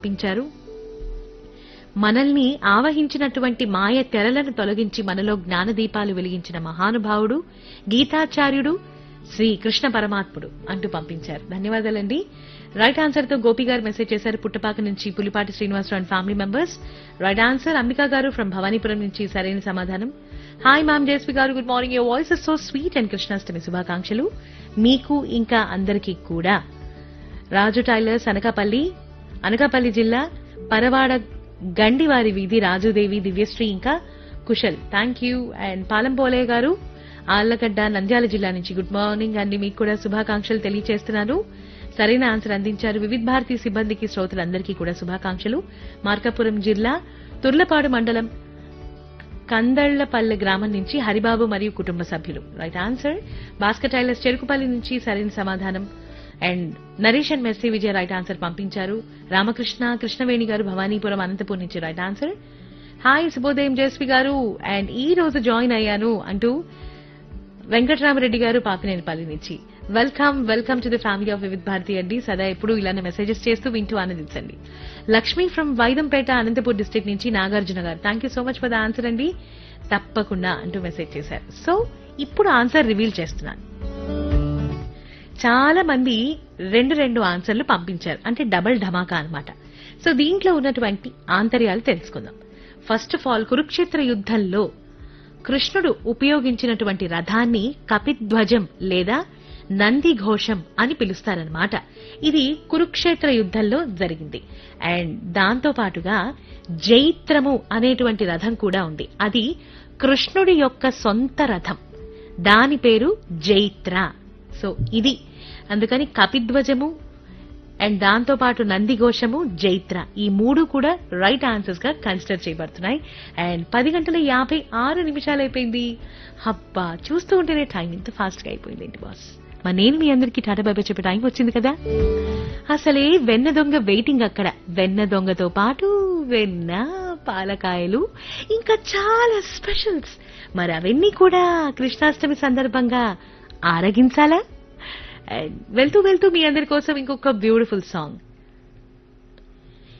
పించారు మనల్ని ఆవహించినటువంటి మాయ తెరలను తొలగించి మనలో జ్ఞానదీపాలు వెలిగించిన మహానుభావుడు గీతాచార్యుడు శ్రీ కృష్ణ పరమాత్ముడు అంటూ పంపించారు ధన్యవాదాలండి రైట్ ఆన్సర్ తో గోపి గారు మెసేజ్ చేశారు పుట్టపాక నుంచి Pulipati Srinivasarao and family members right answer Ambika garu from Bhavanipuram నుంచి సరైన సమాధానం hi ma'am Jeswi garu good morning your voice is so sweet and Krishnashtami శుభాకాంక్షలు మీకు ఇంకా అందరికీ కూడా రాజు టైలర్స్ అనకాపల్లి అనకాపల్లి జిల్లా పరవాడ గండివారి వీధి రాజుదేవి దివ్యశ్రీ ఇంకా Kushal thank you and Palampole garu Allagadda Nandyal జిల్లా నుంచి గుడ్ మార్నింగ్ అండి మీకు కూడా శుభాకాంక్షలు తెలియజేస్తున్నాను సరైన ఆన్సర్ అందించారు వివిధ భారతి సిబ్బందికి శ్రోతలందరికీ కూడా శుభాకాంక్షలు మార్కాపురం జిల్లా తుర్లపాడు మండలం కందళ్లపల్లె గ్రామం నుంచి హరిబాబు మరియు కుటుంబ సభ్యులు right answer Bhaskar tailors Cherukupalli నుంచి సరైన సమాధానం and Naresh and Messi Vijaya right answer పంపించారు రామకృష్ణ కృష్ణవేణి గారు భవానీపురం అనంతపూర్ నుంచి రైట్ ఆన్సర్ హాయ్ శుభోదయం జయశ్రీ గారు అండ్ ఈ రోజు జాయిన్ అయ్యాను అంటూ వెంకటరామరెడ్డి గారు పాపినేనిపల్లి నుంచి welcome welcome to the family of Vividh Bharati అండి సదా ఎప్పుడు ఇలానే మెసేజెస్ చేస్తూ వింటూ ఆనందించండి లక్ష్మి ఫ్రమ్ వైదంపేట అనంతపూర్ డిస్ట్రిక్ట్ నుంచి Nagarjuna garu thank you so much for the answer అండి తప్పకుండా అంటూ మెసేజ్ చేశారు సో ఇప్పుడు ఆన్సర్ రివీల్ చేస్తున్నాను చాలా మంది రెండు రెండు ఆన్సర్లు పంపించారు అంటే డబల్ ధమాకా అన్నమాట సో దీంట్లో ఉన్నటువంటి ఆంతర్యాలు తెలుసుకుందాం ఫస్ట్ ఆఫ్ ఆల్ కురుక్షేత్ర యుద్ధంలో కృష్ణుడు ఉపయోగించినటువంటి రథాన్ని కపిధ్వజం లేదా నంది ఘోషం అని పిలుస్తారనమాట ఇది కురుక్షేత్ర యుద్ధంలో జరిగింది అండ్ దాంతో పాటుగా జైత్రము అనేటువంటి రథం కూడా ఉంది అది కృష్ణుడి యొక్క సొంత రథం దాని పేరు జైత్ర సో ఇది అందుకని కపిధ్వజము అండ్ దాంతో పాటు నందిఘోషము జైత్ర ఈ మూడు కూడా రైట్ ఆన్సర్స్ గా కన్సిడర్ చేయబడుతున్నాయి అండ్ పది గంటల యాభై ఆరు నిమిషాలు అయిపోయింది హబ్బా చూస్తూ ఉంటేనే టైం ఇంత ఫాస్ట్ గా అయిపోయింది ఏంటి బాస్ మరి నేను మీ అందరికీ టాటా బాబాయ్ చెప్పే టైం వచ్చింది కదా అసలే వెన్న దొంగ వెయిటింగ్ అక్కడ వెన్న దొంగతో పాటు వెన్న పాలకాయలు ఇంకా చాలా స్పెషల్స్ మరి అవన్నీ కూడా కృష్ణాష్టమి సందర్భంగా ఆరగించాలా అండ్ వెళ్తూ వెళ్తూ మీ అందరి కోసం ఇంకొక బ్యూటిఫుల్ సాంగ్